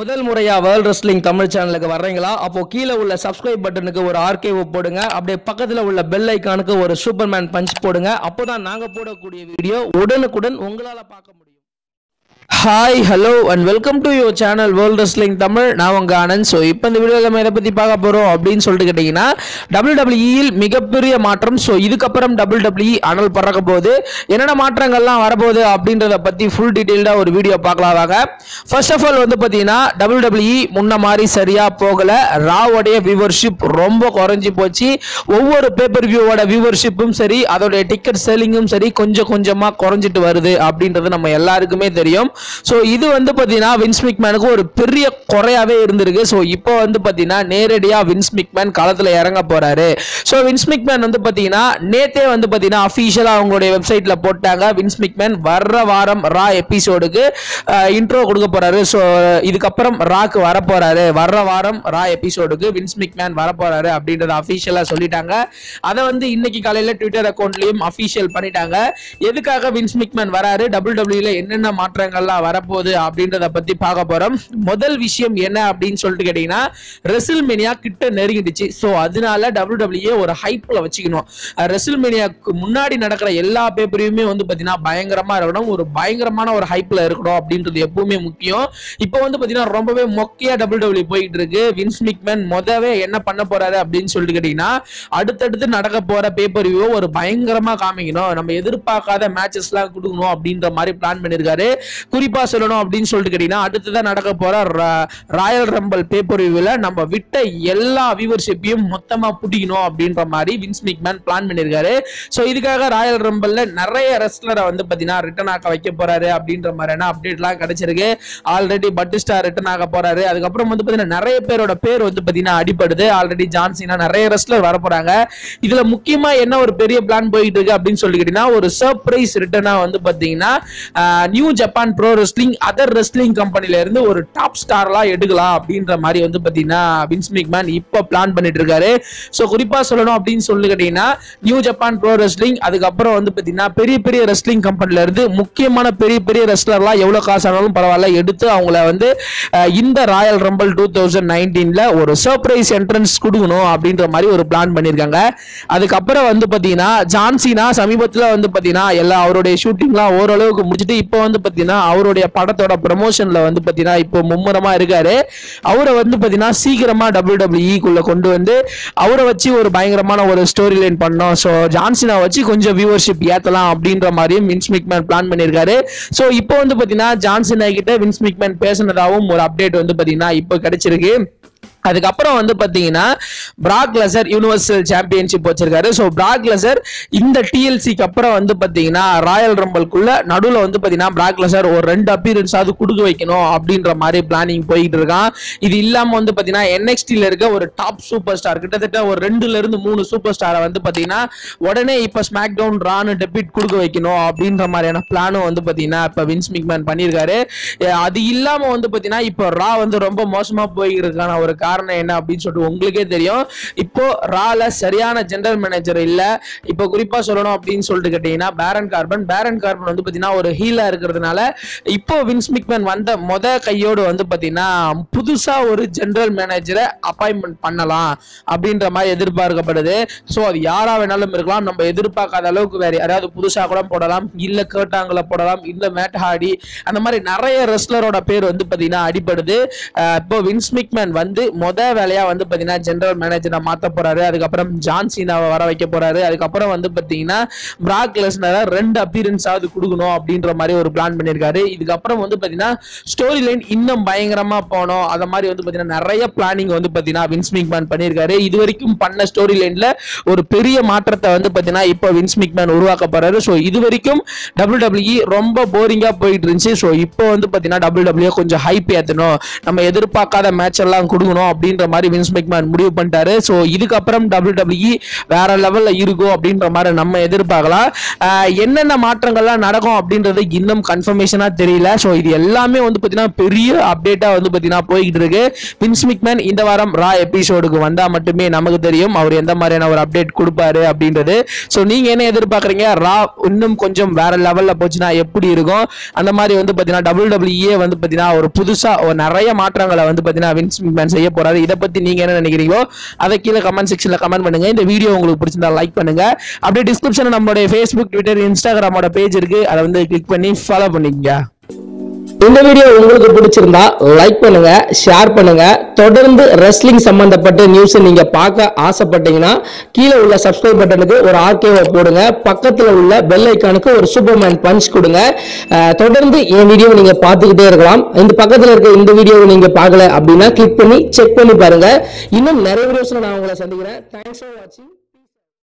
முதல் முறையா world wrestling Tamil சேனலுக்கு வர்றீங்களா அப்போ கீழே உள்ள சப்ஸ்கிரைப் பட்டனுக்கு ஒரு ஆர்கேவ் போடுங்க அப்படியே பக்கத்துல உள்ள பெல் ஐக்கானுக்கு ஒரு சூப்பர்மேன் பஞ்ச் போடுங்க அப்போதான் நாங்க போடக்கூடிய வீடியோ உடனுக்குடன் உங்களால பார்க்க முடியும் hi hello and welcome to your channel world wrestling Tamil நான் உங்க ஆனந்த் ஸோ இப்போ இந்த வீடியோவில் நம்ம எதை பற்றி பார்க்க போகிறோம் அப்படின்னு சொல்லிட்டு கேட்டிங்கன்னா டபிள்யூடபிள்யூஇல் மிகப்பெரிய மாற்றம் ஸோ இதுக்கப்புறம் டபிள்யூடபிள்யூஇ அனல் பறக்க போகுது என்னென்ன மாற்றங்கள்லாம் வரப்போகுது அப்படின்றத பற்றி ஃபுல் டீட்டெயில்டாக ஒரு வீடியோ பார்க்கலாம் வாங்க ஃபர்ஸ்ட் ஆஃப் ஆல் வந்து பார்த்தீங்கன்னா டபிள்யூடபிள்யூஇ முன்ன மாதிரி சரியாக போகலை ராவோடைய வியூவர்ஷிப் ரொம்ப குறைஞ்சி போச்சு ஒவ்வொரு பேப்பர் வியூவோட வியூவர்ஷிப்பும் சரி அதோடைய டிக்கெட் செல்லிங்கும் சரி கொஞ்சம் கொஞ்சமாக குறைஞ்சிட்டு வருது அப்படின்றது நம்ம எல்லாருக்குமே தெரியும் ஸோ இது வந்து பார்த்தீங்கன்னா வின்ஸ் மிக்மேனுக்கு ஒரு பெரிய குறையாவே இருந்திருக்கு ஸோ இப்போ வந்து பார்த்தீங்கன்னா நேரடியாக வின்ஸ் மிக்மேன் களத்தில் இறங்க போறாரு ஸோ வின்ஸ் மிக்மேன் வந்து பார்த்தீங்கன்னா நேத்தே வந்து பார்த்தீங்கன்னா அஃபீஷியலாக அவங்களுடைய வெப்சைட்டில் போட்டாங்க வின்ஸ் மிக்மேன் வர்ற வாரம் ரா எபிசோடுக்கு இன்ட்ரோ கொடுக்க போறாரு ஸோ இதுக்கப்புறம் ராக்கு வர போறாரு வர்ற வாரம் ரா எபிசோடுக்கு வின்ஸ் மிக்மேன் வர போறாரு அப்படின்றத அஃபீஷியலாக சொல்லிட்டாங்க அதை வந்து இன்னைக்கு காலையில் ட்விட்டர் அக்கௌண்ட்லயும் அஃபீஷியல் பண்ணிட்டாங்க எதுக்காக வின்ஸ் மிக்மேன் வராரு டபுள் டபிள்யூல என்னென்ன மாற்றங்கள்லாம் வரப்போகுது அப்படின்றத பத்தி பார்க்க போறோம் முதல் விஷயம் என்ன அப்படின்னு சொல்லிட்டு கேட்டீங்கன்னா ரெசில்மேனியா கிட்ட நெருங்கிடுச்சு ஸோ அதனால டபுள் டபிள்யூ ஒரு ஹைப்ல வச்சுக்கணும் ரெசில்மேனியாக்கு முன்னாடி நடக்கிற எல்லா பேப்பரையுமே வந்து பாத்தீங்கன்னா பயங்கரமா இருக்கணும் ஒரு பயங்கரமான ஒரு ஹைப்ல இருக்கணும் அப்படின்றது எப்பவுமே முக்கியம் இப்போ வந்து பாத்தீங்கன்னா ரொம்பவே மொக்கையா டபுள் டபிள்யூ போயிட்டு இருக்கு வின்ஸ் மிக்மேன் மொதவே என்ன பண்ண போறாரு அப்படின்னு சொல்லிட்டு கேட்டீங்கன்னா அடுத்தடுத்து நடக்க போற பேப்பர் வியூ ஒரு பயங்கரமா காமிக்கணும் நம்ம எதிர்பார்க்காத மேட்சஸ் எல்லாம் கொடுக்கணும் அப்படின்ற மாதிரி பிளான் பண்ணிருக்காரு குறிப்பா சொல்லணும் அப்படின்னு சொல்லிட்டு கேட்டீங்கன்னா அடுத்ததான் நடக்க போற ரா- ராயல் ரம்பல் பேப்பர் வியூவில் நம்ம விட்ட எல்லா வியூவர்ஷிப்பையும் மொத்தமா பிடிக்கணும் அப்படின்ற மாதிரி வின்ஸ் மிக்மேன் பிளான் பண்ணிருக்காரு ஸோ இதுக்காக ராயல் ரம்பல்ல நிறைய ரெஸ்லரை வந்து பாத்தீங்கன்னா ரிட்டர்ன் ஆக்க வைக்க போறாரு அப்படின்ற மாதிரியான அப்டேட்லாம் கிடைச்சிருக்கு ஆல்ரெடி பட்டிஸ்டா ரிட்டர்ன் ஆக போறாரு அதுக்கப்புறம் வந்து பாத்தீங்கன்னா நிறைய பேரோட பேர் வந்து பாத்தீங்கன்னா அடிபடுது ஆல்ரெடி ஜான்சினா நிறைய ரெஸ்லர் வர போறாங்க இதுல முக்கியமா என்ன ஒரு பெரிய பிளான் போயிட்டு இருக்கு அப்படின்னு சொல்லி கேட்டீங்கன்னா ஒரு சர்ப்ரைஸ் ரிட்டர்னா வந்து பாத்தீங்கன்னா New Japan pro wrestling other wrestling கம்பெனில இருந்து ஒரு டாப் ஸ்டார்லாம் எடுக்கலாம் அப்படின்ற மாதிரி வந்து பாத்தீங்கன்னா வின்ஸ் மிக்மேன் இப்போ பிளான் பண்ணிட்டு இருக்காரு ஸோ குறிப்பா சொல்லணும் அப்படின்னு சொல்லி கேட்டீங்கன்னா நியூ ஜப்பான் ப்ரோ ரெஸ்லிங் அதுக்கப்புறம் வந்து பாத்தீங்கன்னா பெரிய பெரிய ரெஸ்லிங் கம்பெனில இருந்து முக்கியமான பெரிய பெரிய ரெஸ்லர்லாம் எவ்வளவு காசு ஆனாலும் பரவாயில்ல எடுத்து அவங்கள வந்து அஹ், இந்த ராயல் ரம்பல் டூ தௌசண்ட் நைன்டீன்ல ஒரு சர்ப்ரைஸ் என்ட்ரன்ஸ் கொடுக்கணும் அப்படின்ற மாதிரி ஒரு பிளான் பண்ணியிருக்காங்க அதுக்கப்புறம் வந்து பாத்தீங்கன்னா ஜான்சினா சமீபத்துல வந்து பாத்தீங்கன்னா எல்லா அவருடைய ஷூட்டிங்லாம் ஓரளவுக்கு முடிச்சுட்டு இப்போ வந்து பாத்தீங்கன்னா அவருடைய படத்தோட ப்ரமோஷன்ல வந்து பாத்தீங்கன்னா இப்போ மும்முரமா இருக்காரு அவரை வந்து பாத்தீங்கன்னா சீக்கிரமா டபிள்யூ குள்ள கொண்டு வந்து அவரை வச்சு ஒரு பயங்கரமான ஒரு ஸ்டோரி லைன் பண்ணோம் ஸோ ஜான்சினா வச்சு கொஞ்சம் வியூவர்ஷிப் ஏத்தலாம் அப்படின்ற மாதிரியும் வின்ஸ் மிக்மேன் பிளான் பண்ணியிருக்காரு ஸோ இப்போ வந்து பாத்தீங்கன்னா ஜான்சினா கிட்ட வின்ஸ் மிக்மேன் பேசுனதாகவும் ஒரு அப்டேட் வந்து பாத்தீங்கன்னா இப்போ கிடைச்சிருக்கு அதுக்கப்புறம் வந்து பாத்தீங்கன்னா பிராக் லெசர் யூனிவர்சல் சாம்பியன்ஷிப் வச்சிருக்காரு ஸோ பிராக் லெசர் இந்த டிஎல்சிக்கு அப்புறம் வந்து பாத்தீங்கன்னா ராயல் ரம்பல்குள்ள நடுவில் வந்து பாத்தீங்கன்னா பிராக் லெசர் ஒரு ரெண்டு appearance ஆவது கொடுக்க வைக்கணும் அப்படின்ற மாதிரி பிளானிங் போயிட்டு இருக்கான் இது இல்லாம வந்து பாத்தீங்கன்னா என்எக்ஸ்டில இருக்க ஒரு டாப் சூப்பர் ஸ்டார் கிட்டத்தட்ட ஒரு ரெண்டுல இருந்து மூணு சூப்பர் ஸ்டாரை வந்து பாத்தீங்கன்னா உடனே இப்ப ஸ்மாக் டவுன் ரானு டெபிட் கொடுக்க வைக்கணும் அப்படின்ற மாதிரியான பிளானும் வந்து பாத்தீங்கன்னா இப்ப வின்ஸ் மிக்மேன் பண்ணியிருக்காரு அஹ் அது இல்லாம வந்து பாத்தீங்கன்னா இப்போ ரா வந்து ரொம்ப மோசமா போயிருக்கான ஒரு காரணம் என்ன அப்படின்னு சொல்லிட்டு உங்களுக்கே தெரியும் இப்போ ரால சரியான ஜெனரல் மேனேஜர் இல்ல இப்போ குறிப்பா சொல்லணும் அப்படின்னு சொல்லிட்டு கேட்டீங்கன்னா பேரன் கார்பன் பேரன் கார்பன் வந்து பாத்தீங்கன்னா ஒரு ஹீலா இருக்கிறதுனால இப்போ வின்ஸ் மிக்மேன் வந்த மொத கையோடு வந்து பாத்தீங்கன்னா புதுசா ஒரு ஜெனரல் மேனேஜரை அப்பாயின்மெண்ட் பண்ணலாம் அப்படின்ற மாதிரி எதிர்பார்க்கப்படுது ஸோ அது யாரா வேணாலும் இருக்கலாம் நம்ம எதிர்பார்க்காத அளவுக்கு வேற யாராவது புதுசா கூட போடலாம் இல்ல கேட்டாங்கள போடலாம் இல்ல மேட் ஹாடி அந்த மாதிரி நிறைய ரெஸ்லரோட பேர் வந்து பாத்தீங்கன்னா அடிபடுது அஹ் இப்போ வின்ஸ் மிக்மேன் வந்து மொத வேலையா வந்து பாத்தீங்கன்னா ஜெனரல் மேனேஜரை மாத்த போறாரு அதுக்கப்புறம் ஜான் சீனாவை வர வைக்க போறாரு அதுக்கப்புறம் வந்து பாத்தீங்கன்னா பிராக் லெஸ்னரை ரெண்டு appearance ஆவது கொடுக்கணும் அப்படின்ற மாதிரி ஒரு பிளான் பண்ணியிருக்காரு இதுக்கப்புறம் வந்து பாத்தீங்கன்னா ஸ்டோரி லைன் இன்னும் பயங்கரமா போனோம் அந்த மாதிரி வந்து பாத்தீங்கன்னா நிறைய பிளானிங் வந்து பாத்தீங்கன்னா வின்ஸ் மிக்மேன் பண்ணியிருக்காரு இது வரைக்கும் பண்ண ஸ்டோரி லைன்ல ஒரு பெரிய மாற்றத்தை வந்து பாத்தீங்கன்னா இப்போ வின்ஸ் மிக்மேன் உருவாக்க போறாரு ஸோ இது வரைக்கும் டபிள்யூ ரொம்ப போரிங்கா போயிட்டு இருந்துச்சு ஸோ இப்போ வந்து பாத்தீங்கன்னா டபிள்யூ கொஞ்சம் ஹைப் ஏத்தணும் நம்ம எதிர்பார்க்காத மேட்ச் எல்லாம் கொடுக்கணும் அப்படின்ற மாதிரி வின்ஸ் மெக்மேன் முடிவு பண்ணிட்டாரு ஸோ இதுக்கப்புறம் WWE வேற லெவல்ல இருக்கும் அப்படின்ற மாதிரி நம்ம எதிர்பார்க்கலாம் ஆஹ் என்னென்ன மாற்றங்கள்லாம் நடக்கும் அப்படின்றது இன்னும் கன்ஃபர்மேஷனா தெரியல ஸோ இது எல்லாமே வந்து பார்த்தீங்கன்னா பெரிய அப்டேட்டா வந்து பார்த்தீங்கன்னா போய்கிட்டு இருக்கு வின்ஸ் மிக்மேன் இந்த வாரம் ரா எபிசோடுக்கு வந்தா மட்டுமே நமக்கு தெரியும் அவர் எந்த மாதிரியான ஒரு அப்டேட் கொடுப்பாரு அப்படின்றது ஸோ நீங்க என்ன எதிர்பார்க்குறீங்க ரா இன்னும் கொஞ்சம் வேற லெவல்ல போச்சுன்னா எப்படி இருக்கும் அந்த மாதிரி வந்து பார்த்தீங்கன்னா டபுள் டபிள்யூஏ வந்து பார்த்தீங்கன்னா ஒரு புதுசா ஒரு நிறைய மாற்றங்களை வந்து பார்த்தீங்கன்னா வின்ஸ் மிக்மேன் செய்ய போறாரு இதை பத்தி நீங்க என்ன நினைக்கிறீங்களோ அதை கீழே கமெண்ட் செக்ஷன்ல கமெண்ட் பண்ணுங்க இந்த வீடியோ உங்களுக்கு பிடிச்சிருந்தா லைக் பண்ணுங்க அப்படியே டிஸ்கிரிப்ஷன்ல நம்மளுடைய ஃபேஸ்புக் ட்விட்டர் இன்ஸ்டாகிராமோட பேஜ் இருக்கு அதை வந்து கிளிக் பண்ணி ஃபாலோ பண்ணிக்கங்க இந்த வீடியோ உங்களுக்கு பிடிச்சிருந்தா லைக் பண்ணுங்க ஷேர் பண்ணுங்க தொடர்ந்து ரெஸ்லிங் சம்பந்தப்பட்ட நியூஸ் நீங்க பார்க்க ஆசைப்பட்டீங்கன்னா கீழே உள்ள சப்ஸ்கிரைப் பட்டனுக்கு ஒரு ஆர்கேவை போடுங்க பக்கத்துல உள்ள பெல் ஐக்கானுக்கு ஒரு சூப்பர்மேன் பஞ்ச் கொடுங்க அஹ், தொடர்ந்து என் வீடியோ நீங்க பார்த்துக்கிட்டே இருக்கலாம் இந்த பக்கத்துல இருக்க இந்த வீடியோவை நீங்க பார்க்கல அப்படின்னா கிளிக் பண்ணி செக் பண்ணி பாருங்க இன்னும் நிறைய வீடியோஸ்ல நான் உங்களை சந்திக்கிறேன் தேங்க்ஸ் ஃபார் வாட்சிங்